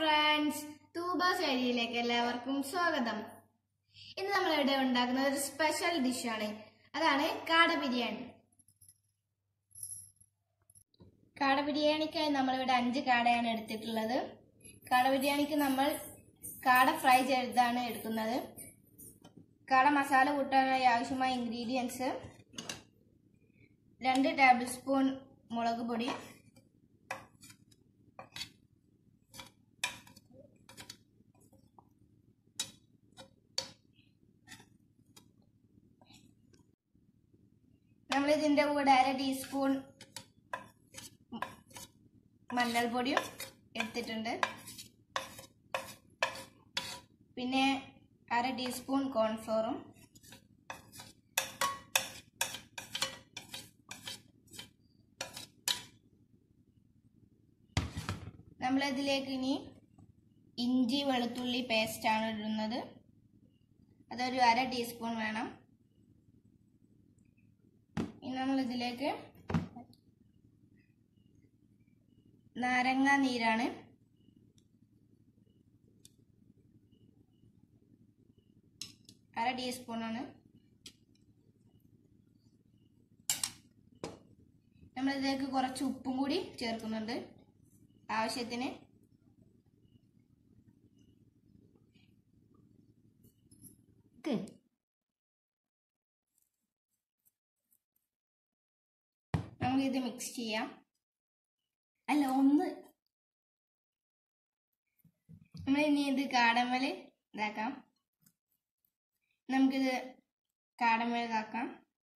friends തൂബ ശൈലിയിലേക്ക് എല്ലാവർക്കും സ്വാഗതം ഇന്ന് നമ്മൾ ഇവിടെ ഉണ്ടാക്കുന്ന ഒരു സ്പെഷ്യൽ ഡിഷാണ് അതാണ് കാട ബിരിയാണി കാട ബിരിയാണിക്കായി നമ്മളിവിടെ അഞ്ച് കാടയാണ് എടുത്തിട്ടുള്ളത് കാട ബിരിയാണിക്ക് നമ്മൾ കാട ഫ്രൈ ചെയ്താണ് എടുക്കുന്നത് കാട മസാല കൂട്ടാനായി ആവശ്യമായ ഇൻഗ്രീഡിയൻസ് രണ്ട് ടേബിൾ സ്പൂൺ മുളക് പൊടി നമ്മൾ ഇതിന്റെ കൂടെ അര ടീസ്പൂൺ മഞ്ഞൾപ്പൊടിയും എടുത്തിട്ടുണ്ട് പിന്നെ അര ടീസ്പൂൺ കോൺഫ്ലോറും നമ്മളിതിലേക്ക് ഇനി ഇഞ്ചി വെളുത്തുള്ളി പേസ്റ്റാണ് ഇടുന്നത് അതൊരു അര ടീസ്പൂൺ വേണം ഇനി നമ്മൾ ഇതിലേക്ക് നാരങ്ങ നീരാണ് അര ടീസ്പൂണാണ് നമ്മൾ ഇതിലേക്ക് കുറച്ച് ഉപ്പും കൂടി ചേർക്കുന്നുണ്ട് ആവശ്യത്തിന് നമുക്കിത് മിക്സ് ചെയ്യാം അല്ല ഒന്ന് നമ്മൾ ഇനി ഇത് കാടമല് ഇതാക്കാം നമുക്കിത് കാടമല് ഇതാക്കാം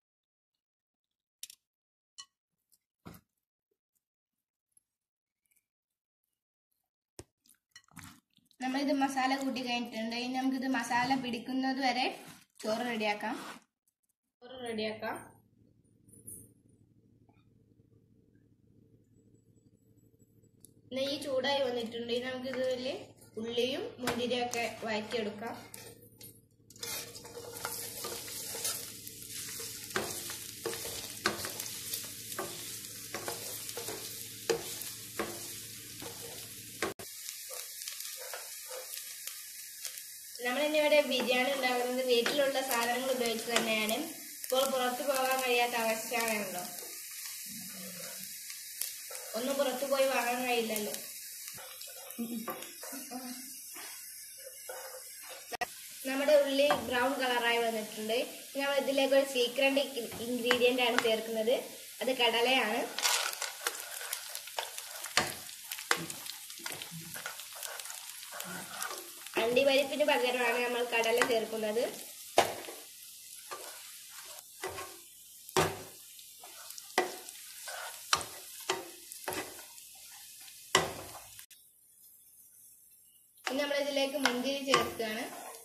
നമ്മളിത് മസാല കൂട്ടി കഴിഞ്ഞിട്ടുണ്ട് ഇനി നമുക്കിത് മസാല പിടിക്കുന്നത് വരെ ചോറ് റെഡിയാക്കാം ചോറ് റെഡിയാക്കാം നെയ്യ് ചൂടായി വന്നിട്ടുണ്ട് ഇനി നമുക്ക് ഇതിൽ ഉള്ളിയും മുന്തിരിയൊക്കെ വഴറ്റിയെടുക്കാം നമ്മളിനി ഇവിടെ ബിരിയാണി ഉണ്ടാക്കുന്നത് വീട്ടിലുള്ള സാധനങ്ങൾ ഉപയോഗിച്ച് തന്നെയാണ് ഇപ്പോൾ പുറത്തു പോകാൻ കഴിയാത്ത അവസ്ഥയാണല്ലോ ഒന്നും പുറത്തു പോയി വാങ്ങാൻ കഴിയില്ലല്ലോ നമ്മുടെ ഉള്ളി ബ്രൗൺ കളറായി വന്നിട്ടുണ്ട് ഇനി നമ്മൾ ഇതിലേക്ക് ഒരു സീക്രട്ട് ഇൻഗ്രീഡിയന്റ് ആണ് ചേർക്കുന്നത് അത് കടലയാണ് അണ്ടിപരിപ്പിന് പകരമാണ് നമ്മൾ കടല ചേർക്കുന്നത് ഇനി നമ്മൾ ഇതിലേക്ക് മുന്തിരി ചേർക്കുകയാണ്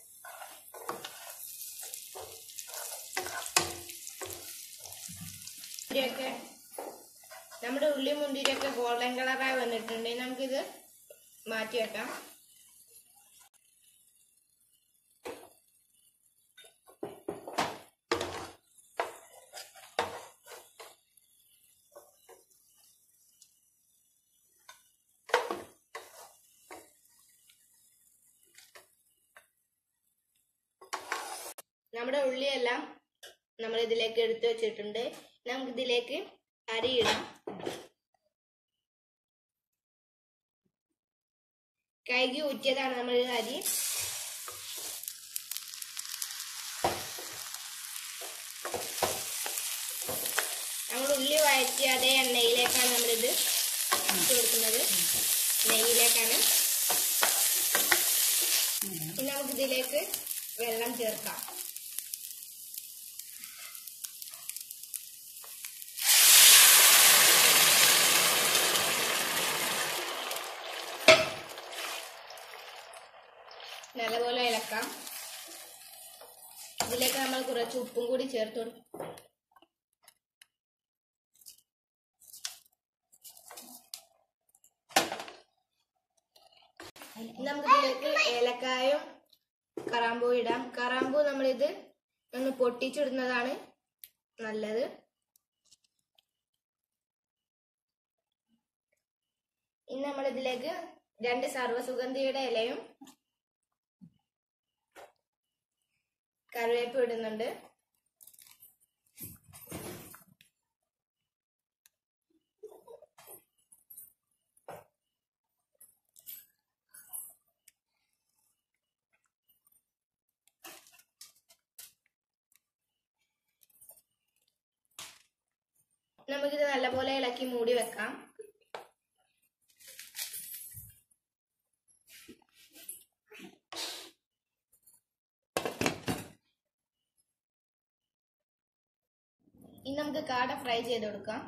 മുന്തിരിയൊക്കെ നമ്മുടെ ഉള്ളി മുന്തിരിയൊക്കെ ഗോൾഡൻ കളറായി വന്നിട്ടുണ്ട് ഇനി നമുക്കിത് മാറ്റി വെക്കാം നമ്മുടെ ഉള്ളിയെല്ലാം നമ്മൾ ഇതിലേക്ക് എടുത്തു വെച്ചിട്ടുണ്ട് നമുക്ക് ഇതിലേക്ക് അരിയിടാം കഴുകി ഊറ്റിയതാണ് നമ്മൾ ഈ അരി നമ്മൾ ഉള്ളി വഴറ്റിയ അതേ എണ്ണയിലേക്കാണ് നമ്മളിത് ഇട്ട് കൊടുക്കുന്നത് നെയ്യിലേക്കാണ് ഇനി നമുക്ക് ഇതിലേക്ക് വെള്ളം ചേർക്കാം നല്ലപോലെ ഇളക്കാം ഇതിലേക്ക് നമ്മൾ കുറച്ച് ഉപ്പും കൂടി ചേർത്ത് കൊടുക്കും നമുക്ക് ഇതിലേക്ക് ഏലക്കായും കറാമ്പൂ ഇടാം കറാമ്പൂ നമ്മളിത് ഒന്ന് പൊട്ടിച്ചിടുന്നതാണ് നല്ലത് ഇനി നമ്മൾ ഇതിലേക്ക് രണ്ട് സർവ്വസുഗന്ധിയുടെ ഇലയും കറിവേപ്പ് ഇടുന്നുണ്ട് നമുക്കിത് നല്ലപോലെ ഇളക്കി മൂടി വെക്കാം ഇനി നമുക്ക് കാട ഫ്രൈ ചെയ്ത് കൊടുക്കാം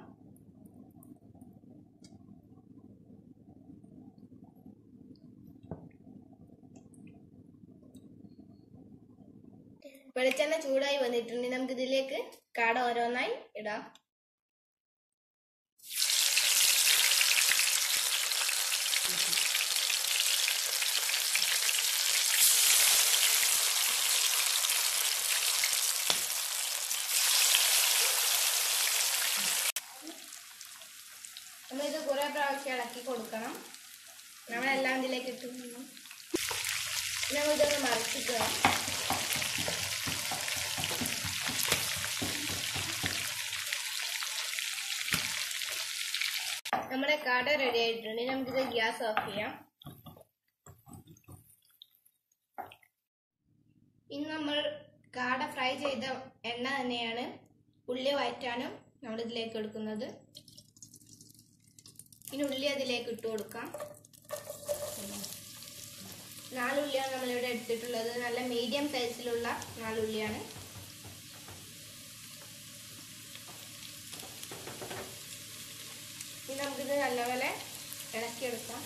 വെളിച്ചെണ്ണ ചൂടായി വന്നിട്ടുണ്ട് നമുക്ക് ഇതിലേക്ക് കാട ഓരോന്നായി ഇടാം നമ്മളിത് കുറെ പ്രാവശ്യം ഇളക്കി കൊടുക്കണം നമ്മളെല്ലാം ഇതിലേക്ക് ഇട്ടു നമ്മളിതൊന്ന് മറിച്ചിട്ട് നമ്മുടെ കട റെഡി ആയിട്ടുണ്ട് ഇനി നമുക്കിത് ഗ്യാസ് ഓഫ് ചെയ്യാം ഇന്ന് നമ്മൾ കാട ഫ്രൈ ചെയ്ത എണ്ണ തന്നെയാണ് ഉള്ളി വയറ്റാനും നമ്മൾ ഇതിലേക്ക് എടുക്കുന്നത് ഇനി ഉള്ളി അതിലേക്ക് ഇട്ട് കൊടുക്കാം നാലുള്ളിയാണ് നമ്മളിവിടെ എടുത്തിട്ടുള്ളത് നല്ല മീഡിയം സൈസിലുള്ള നാലുള്ളിയാണ് ഇനി നമുക്കിത് നല്ലപോലെ ഇളക്കിയെടുക്കാം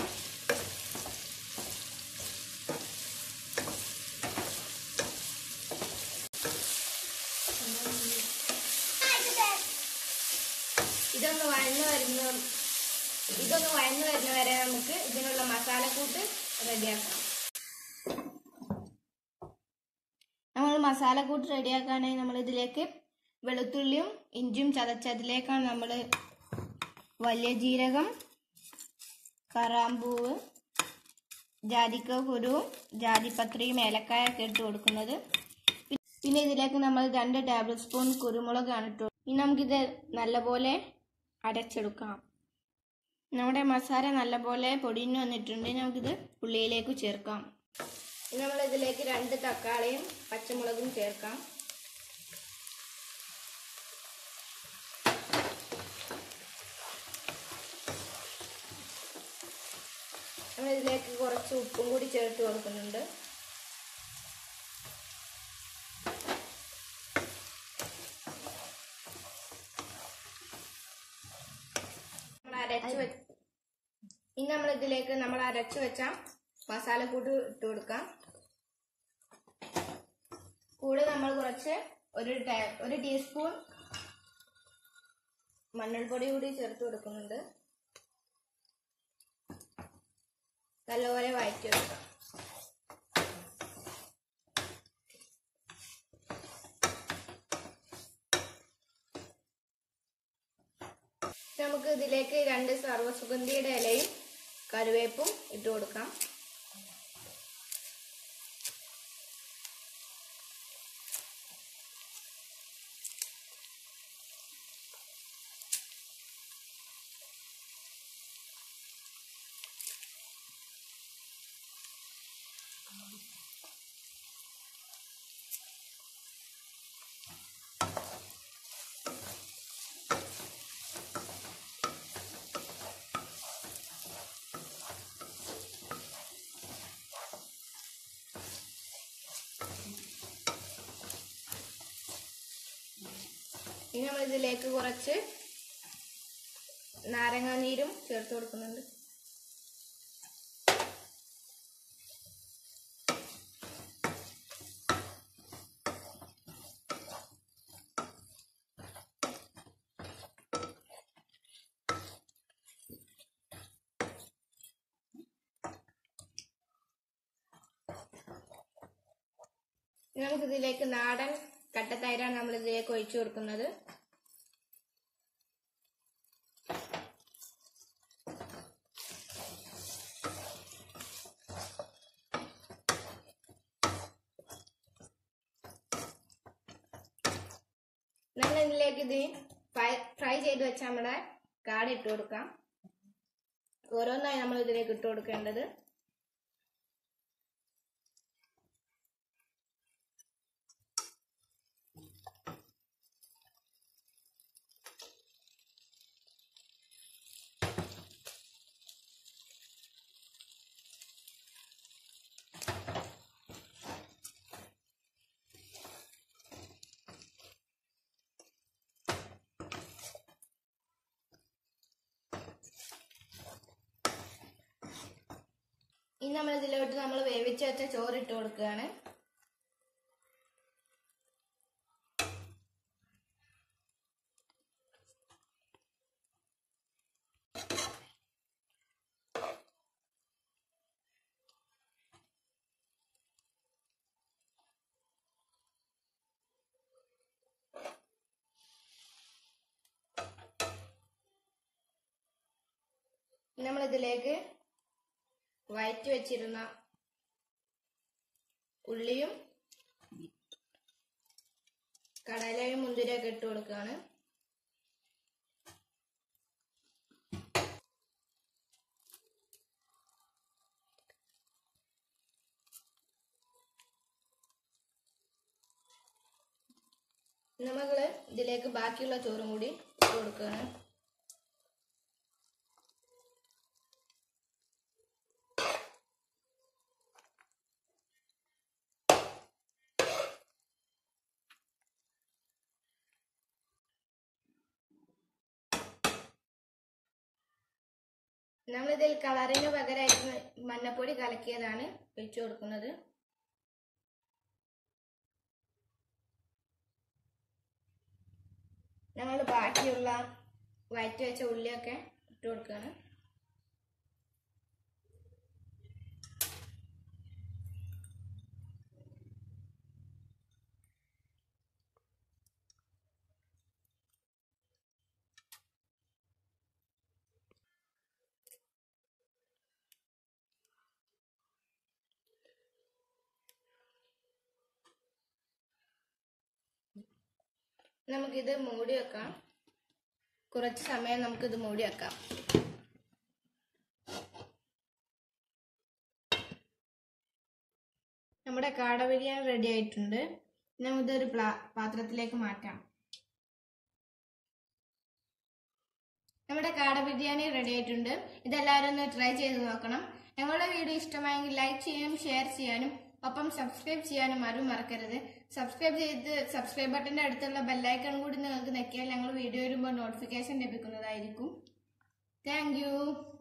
ഇതൊന്ന് വഴന്നു വരുന്ന ഇതൊന്ന് വഴന്നു വരുന്ന വരെ നമുക്ക് ഇതിനുള്ള മസാലക്കൂട്ട് റെഡിയാക്കാം നമ്മൾ മസാലക്കൂട്ട് റെഡിയാക്കാനായി നമ്മൾ ഇതിലേക്ക് വെളുത്തുള്ളിയും ഇഞ്ചിയും ചതച്ചതിലേക്കാണ് നമ്മൾ വലിയ ജീരകം കറാമ്പൂവ് ജാതിക്ക കുരുവും ജാതിപത്രിയും ഏലക്കായൊക്കെ ഇട്ട് കൊടുക്കുന്നത് പിന്നെ ഇതിലേക്ക് നമ്മൾ രണ്ട് ടേബിൾ സ്പൂൺ കുരുമുളകാണ് ഇട്ട് ഇനി നമുക്കിത് നല്ലപോലെ അരച്ചെടുക്കാം നമ്മുടെ മസാല നല്ലപോലെ പൊടിഞ്ഞു വന്നിട്ടുണ്ട് നമുക്കിത് ഉള്ളിയിലേക്ക് ചേർക്കാം ഇനി നമ്മൾ ഇതിലേക്ക് രണ്ട് തക്കാളിയും പച്ചമുളകും ചേർക്കാം നമ്മൾ ഇതിലേക്ക് കുറച്ച് ഉപ്പും കൂടി ചേർത്ത് കൊടുക്കുന്നുണ്ട് നമ്മൾ അരച്ച് വെ ഇനി നമ്മൾ ഇതിലേക്ക് നമ്മൾ അരച്ച് വെച്ച മസാലക്കൂട്ട് ഇട്ട് കൊടുക്കാം കൂടെ നമ്മൾ കുറച്ച് ഒരു ടേ- ഒരു ടീസ്പൂൺ മഞ്ഞൾപ്പൊടി കൂടി ചേർത്ത് കൊടുക്കുന്നുണ്ട് നല്ലപോലെ വഴറ്റി വെക്കാം നമുക്ക് ഇതിലേക്ക് രണ്ട് സർവ്വസുഗന്ധിയുടെ ഇലയും കറിവേപ്പും ഇട്ട് കൊടുക്കാം ഇനി നമ്മൾ ഇതിലേക്ക് കുറച്ച് നാരങ്ങാനീരും ചേർത്ത് കൊടുക്കുന്നുണ്ട് ഇനി നമുക്ക് ഇതിലേക്ക് നാടൻ കട്ടത്തൈരാണ് നമ്മൾ ഇതിലേക്ക് ഒഴിച്ചു കൊടുക്കുന്നത് ഇതിലേക്ക് ഇത് ഫ്രൈ ഫ്രൈ ചെയ്ത് വെച്ച നമ്മുടെ കാട ഇട്ട് കൊടുക്കാം ഓരോന്നായി നമ്മൾ ഇതിലേക്ക് ഇട്ട് കൊടുക്കേണ്ടത് ഇനി നമ്മൾ ഇതിലോട്ട് നമ്മൾ വേവിച്ച് വെച്ച ചോറ് ഇട്ട് കൊടുക്കുകയാണ് നമ്മൾ ഇതിലേക്ക് വയറ്റി വെച്ചിരുന്ന ഉള്ളിയും കടലയും മുന്തിരിയൊക്കെ ഇട്ട് കൊടുക്കുകയാണ് നമ്മൾ ഇതിലേക്ക് ബാക്കിയുള്ള ചോറും കൂടി ഇട്ട് കൊടുക്കുകയാണ് നമ്മളിതിൽ കളറിന് പകരമായിട്ട് മഞ്ഞപ്പൊടി കലക്കിയതാണ് ഒഴിച്ചു കൊടുക്കുന്നത് ഞങ്ങൾ ബാക്കിയുള്ള വയറ്റി വെച്ച ഉള്ളിയൊക്കെ ഇട്ട് കൊടുക്കുകയാണ് നമുക്കിത് മൂടി വെക്കാം കുറച്ച് സമയം നമുക്കിത് മൂടി വെക്കാം നമ്മുടെ കാട ബിരിയാണി റെഡി ആയിട്ടുണ്ട് നമുക്കിതൊരു പ്ലാ പാത്രത്തിലേക്ക് മാറ്റാം നമ്മുടെ കാട ബിരിയാണി റെഡി ആയിട്ടുണ്ട് ഇതെല്ലാവരും ഒന്ന് ട്രൈ ചെയ്ത് നോക്കണം ഞങ്ങളുടെ വീഡിയോ ഇഷ്ടമായെങ്കിൽ ലൈക്ക് ചെയ്യാനും ഷെയർ ചെയ്യാനും ഒപ്പം സബ്സ്ക്രൈബ് ചെയ്യാനും ആരും മറക്കരുത് സബ്സ്ക്രൈബ് ചെയ്ത് സബ്സ്ക്രൈബ് ബട്ടന്റെ അടുത്തുള്ള ബെല്ലൈക്കൺ കൂടി നിങ്ങൾക്ക് നെക്കിയാൽ ഞങ്ങൾ വീഡിയോ വരുമ്പോൾ നോട്ടിഫിക്കേഷൻ ലഭിക്കുന്നതായിരിക്കും താങ്ക്